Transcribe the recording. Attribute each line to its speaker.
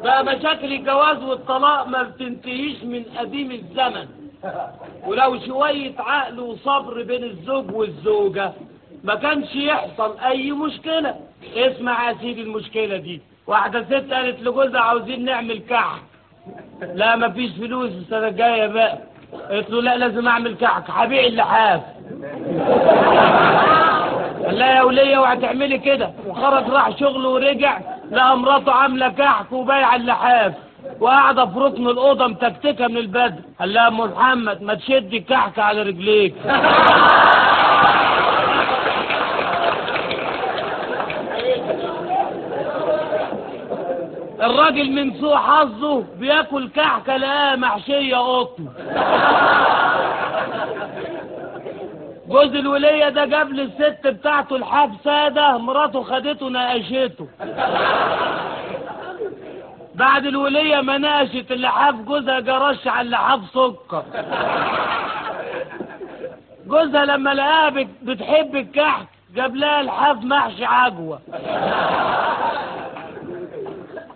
Speaker 1: بقى مشاكل الجواز والطلاق ما بتنتهيش من قديم الزمن ولو شوية عقل وصبر بين الزوج والزوجة ما كانش يحصل أي مشكلة اسمع يا سيدي المشكلة دي واحدة ست قالت لجوزها عاوزين نعمل كحك لا مفيش فلوس السنة الجاية بقى قلت له لا لازم أعمل كحك هبيع اللحاف قال لها يا ولية اوعي تعملي كده وخرج راح شغله ورجع لقى مراته عاملة كحك وبايعة اللحاف وقاعدة في ركن الأوضة متكتكة من البدر قال لها أم محمد ما تشدي الكحك على رجليك الراجل من سوء حظه بياكل كحكة لقاها محشية قطن جوز الولية ده جاب للست بتاعته الحاج سادة مراته خدته نقشته بعد الولية ما نقشت اللحاف جوزها جرش على اللحاف سكر جوزها لما لقاها بت- بتحب الكحك جاب لها لحاف محشي عجوة